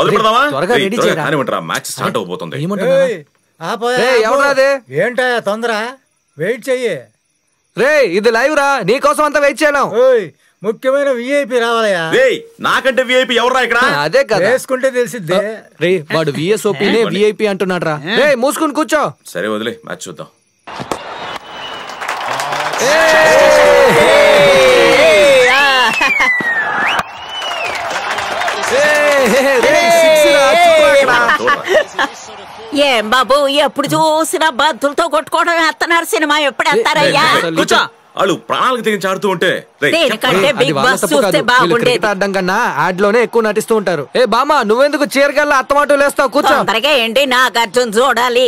మొదలు పెడదామా త్వరగా ఏయ్, రెడీ త్వరగా చేయరా. కానివ్వండిరా, మ్యాచ్ స్టార్ట్ అవబోతుంది ఏయ్, ఆపోయా, ఏయ్, ఆపు. ఎవడ్రా అది? ఏంటయ్యా తొందర వెయిట్ చెయ్యి రే ఇది లైవ్ రా నీకోసం అంతా వెయిట్ చేయలేం ఓయ్ ముఖ్యమైన విఐపి రావాలయ్యా రేయ్ నాకంటే విఐపి ఎవరా ఇక్కడ అదే కదా వేసుకుంటే తెలిసిద్దే రే వాడు విఎస్ఓపీనే విఐపి అంటున్నాడు రా రే మూసుకుని కూర్చో సరే వదిలే మ్యాచ్ చూద్దాం ఏం బాబు ఎప్పుడు చూసినా బంతులతో కొట్టుకోవడం వేస్తున్నారు సినిమా ఎప్పుడు వేస్తారయ్యా కూర్చో వాళ్ళు ప్రాణాలకు తెగించి ఆడుతూ ఉంటే రేయ్, దేనికంటే అది బిగ్ వాళ్ళ బాస్ తప్పు చూస్తే కాదు. వీళ్ళు బాగుండేది క్రికెట్ ఆడడం కన్నా యాడ్ లోనే ఎక్కువ నటిస్తూ ఉంటారు ఏ బామ్మ నువ్వెందుకు చీరగల్లా అత్తమాటలు వేస్తావు కూర్చో తొందరగా ఏంటి నాగార్జున చూడాలి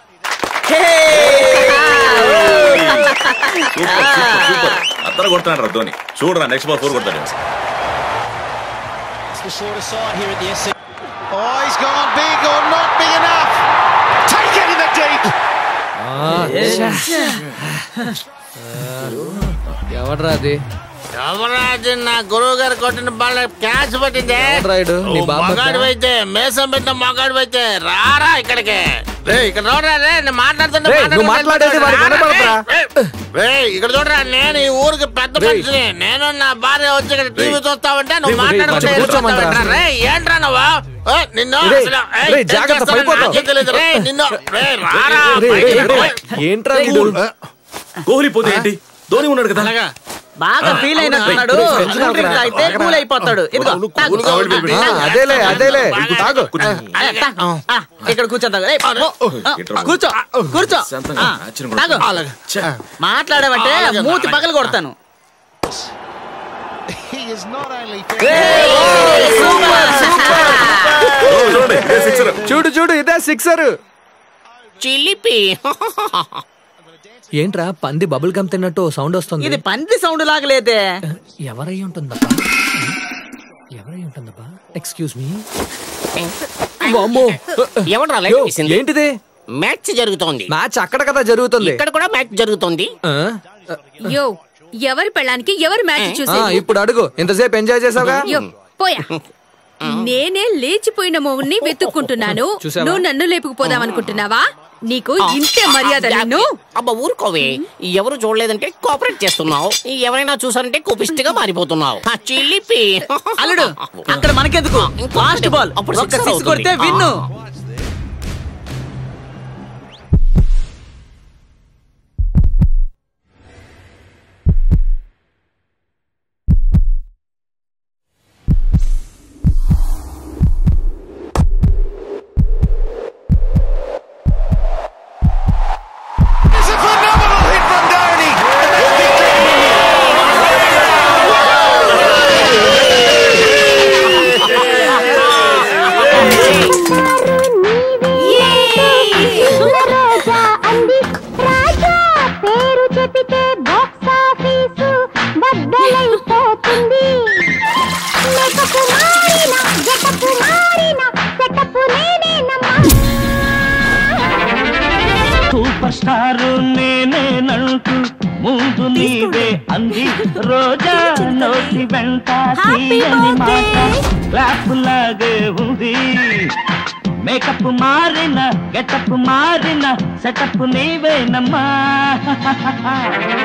సూపర్ సూపర్ సూపర్ అత్తర కొడుతున్నాడు రా ధోని చూడరా నెక్స్ట్ బాల్ ఫోర్ కొడతాడు the sort of side here at the SC. Oh, he's gone big or not big enough. Take it in the deep. ఎవడ్రా అది ఎవరాజు నా గురువు గారు కొట్టిన బాల్ క్యాచ్ పట్టిందే ఎవడ్రా ఈడు? నీ బామ్మ మగాడు అయితే మేసం పెట్టిన మగాడు అయితే రారా ఇక్కడికి రే ఇక్కడ చూడరా రే నేను మాట్లాడుతుంటే రేయ్, నువ్వు మాట్లాడేది వాడికి వినపడదురా? రే ఇక్కడ చూడరా నేను ఈ ఊరికి పెద్ద రేయ్. మనిషిని నేను నా భార్య వచ్చి ఇక్కడ టీవీ రేయ్. చూస్తావంటే నువ్వు రేయ్, రేయ్, మాట్లాడుకుంటే కొంచెం వెళ్ళిపోతావంటరా? కూర్చోమంటారా? రేయ్ ఏంట్రా నువ్వు ఏ, నిన్ను రేయ్, అసలు, ఏయ్, రేయ్, ఏం జాగ్రత్త, చేస్తానో పడిపోతావు. నాకే తెలీదు. రేయ్, నిన్ను రేయ్, రారా రేయ్, రేయ్, బయటికి. రేయ్, ఏంట్రా వీడు? కోహ్లీ పోతే ఏంటి ధోని ఉన్నాడు కదా అలాగా బాగా ఫీల్ అయినట్టున్నాడు రేయ్, టెన్షన్ కూల్ డ్రింక్ అవ్వకురా. తాగితే కూల్ అయిపోతాడు ఇదిగో తాగు. కూల్గా వెళ్ళిపోయి. ఆ, అదేలే అదేలే తాగు ఆ, తా. ఆ, ఇక్కడ కూర్చోద్దాం ఏయ్, పో. ఆ, ఏంట్రా? కూర్చో కూర్చో శాంతంగా ఆ, మ్యాచ్ని కూడా తాగు. ఛే. మాట్లాడావంటే మూతి పగలు కొడతాను He is not only ఓ, చూడండి ఇదే sixer. చూడు చూడు ఇదే సిక్సర్ చిలిపి ఏంట్రా పంది బబుల్ గమ్ తిన్నట్టు సౌండ్ వస్తుంది ఇది పంది సౌండ్ లాగలేదే ఎవరై ఉంటుందబ్బా ఎవరై ఉంటుందబ్బా ఎక్స్క్యూజ్ మీ ఎవడ్రా లైట్ వేసింది? ఏంటిది మ్యాచ్ జరుగుతోంది మ్యాచ్ అక్కడ కదా జరుగుతుంది ఇక్కడ కూడా మ్యాచ్ జరుగుతోంది ఆ? యో ఎవరి పెళ్ళానికి ఎవరు మ్యాచ్ ఆ, చూసేది ఇప్పుడు అడుగు ఇంతసేపు ఎంజాయ్ చేసావుగా యో పోయా నేనే లేచిపోయిన మొగుణ్ణి వెతుక్కుంటున్నాను చూసావా? నువ్వు నన్ను లేపుకుపోదాం అనుకుంటున్నావా నీకు ఇంతే మర్యాద నిన్ను అబ్బా ఊరుకోవే ఎవరు చూడలేదంటే కోఆపరేట్ చేస్తున్నావు ఎవరైనా చూసారంటే కోపిష్టిగా మారిపోతున్నావు ఆ, చిలిపి అల్లుడు అక్కడ మనకెందుకు లాస్ట్ బాల్ అప్పుడు ఒక్క six సిక్స్ అవుతుంది. కొడితే విన్ను It's a phenomenal hit from Downey. రోజా అంది రాజా పేరు చెబితే బాక్స్ ఆఫీసు బద్దలైపోతుంది మేకపు మారిన జటపు మారిన సెటపు నేనేనమ్మా సూపర్ స్టార్ నేనేనంటూ ముందు నీవే అంది రోజా నోటి వెంట తీయని మాట క్లాప్ లాగే ఉంది మేకప్ మారిన గెటప్ మారిన సెటప్ నీవేనమ్మా